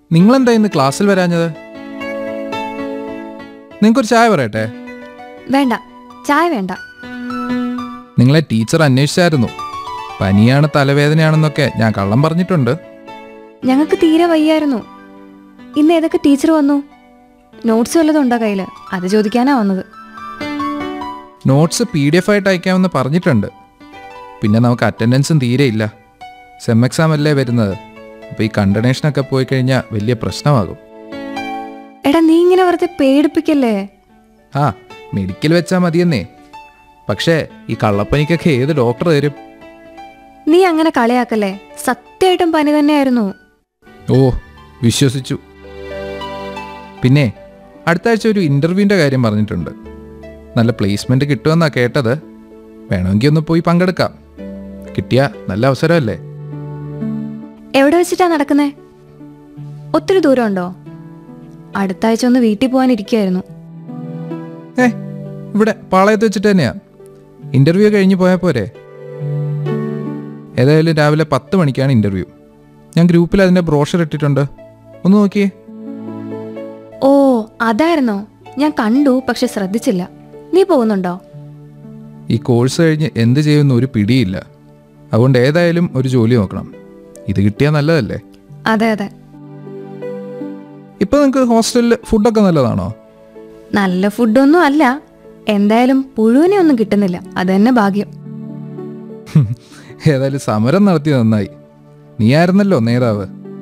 നിങ്ങളെന്താ ഇന്ന് ക്ലാസ്സിൽ വരാഞ്ഞത് നിങ്ങൾക്കൊരു ചായ പറയട്ടെ വേണ്ട ചായ വേണ്ട നിങ്ങളെ ടീച്ചർ അന്വേഷിച്ചായിരുന്നു പനിയാണ് തലവേദനയാണെന്നൊക്കെ ഞാൻ കള്ളം പറഞ്ഞിട്ടുണ്ട് ഞങ്ങൾക്ക് തീരെ വയ്യായിരുന്നു ഇന്ന് ഏതൊക്കെ ടീച്ചർ വന്നു നോട്ട്സ് വല്ലതും ഉണ്ടോ കയ്യിൽ അത് ചോദിക്കാനാ വന്നത് നോട്ട്സ് പി ഡി എഫ് ആയിട്ട് അയക്കാമെന്ന് പറഞ്ഞിട്ടുണ്ട് പിന്നെ നമുക്ക് അറ്റൻഡൻസും തീരെ ഇല്ല സെം എക്സാം അല്ലേ വരുന്നത് അപ്പോൾ ഈ കണ്ടനേഷനൊക്കെ പോയി കഴിഞ്ഞാൽ വലിയ പ്രശ്നമാകും എടാ നീ ഇങ്ങനെ വെറുതെ പേടിപ്പിക്കല്ലേ ആ മെഡിക്കൽ വെച്ചാൽ മതിയെന്നേ പക്ഷേ ഈ കള്ളപ്പനിക്കൊക്കെ ഏത് ഡോക്ടർ തരും നീ അങ്ങനെ കളിയാക്കല്ലേ സത്യമായിട്ടും പനി തന്നെയായിരുന്നു ഓ വിശ്വസിച്ചു പിന്നെ അടുത്ത ആഴ്ച ഒരു ഇൻ്റർവ്യൂവിൻ്റെ കാര്യം പറഞ്ഞിട്ടുണ്ട് നല്ല പ്ലേസ്മെൻറ്റ് കിട്ടുമെന്നാണ് കേട്ടത് വേണമെങ്കിൽ ഒന്ന് പോയി പങ്കെടുക്കാം കിട്ടിയ നല്ല അവസരമല്ലേ എവിടെ വെച്ചിട്ടാ നടക്കുന്നേ ഒത്തിരി ദൂരമുണ്ടോ അടുത്ത ആഴ്ച ഒന്ന് വീട്ടിൽ പോകാനിരിക്കുമായിരുന്നു ഏ ഇവിടെ പാളയത്ത് വെച്ചിട്ട് തന്നെയാ ഇൻ്റർവ്യൂ കഴിഞ്ഞ് പോയാൽ പോരെ ഏതായാലും രാവിലെ പത്ത് മണിക്കാണ് ഇൻ്റർവ്യൂ ഞാൻ ഗ്രൂപ്പിൽ അതിൻ്റെ ബ്രോഷർ ഇട്ടിട്ടുണ്ട് ഒന്ന് നോക്കിയേ ഓ അതായിരുന്നോ ഞാൻ കണ്ടു പക്ഷെ ശ്രദ്ധിച്ചില്ല നീ പോകുന്നുണ്ടോ ഈ കോഴ്സ് കഴിഞ്ഞ് എന്ത് ചെയ്യുമെന്ന് ഒരു പിടിയില്ല അതുകൊണ്ട് ഏതായാലും ഒരു ജോലി നോക്കണം ഇത് കിട്ടിയാൽ നല്ലതല്ലേ അതെ അതെ ഇപ്പം നിങ്ങൾക്ക് ഹോസ്റ്റലിൽ ഫുഡൊക്കെ നല്ലതാണോ നല്ല ഫുഡൊന്നും അല്ല എന്തായാലും പുഴുവിനെ ഒന്നും കിട്ടുന്നില്ല അത് തന്നെ ഭാഗ്യം ഏതായാലും സമരം നടത്തി നന്നായി നീ ആയിരുന്നല്ലോ നേതാവ്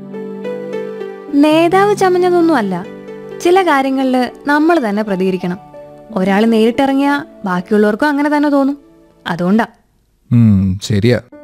നേതാവ് ചമഞ്ഞതൊന്നും അല്ല ചില കാര്യങ്ങളിൽ നമ്മൾ തന്നെ പ്രതികരിക്കണം ഒരാൾ നേരിട്ടിറങ്ങിയാൽ ബാക്കിയുള്ളവർക്കും അങ്ങനെ തന്നെ തോന്നും അതുകൊണ്ടാ ഉം, ശരിയാ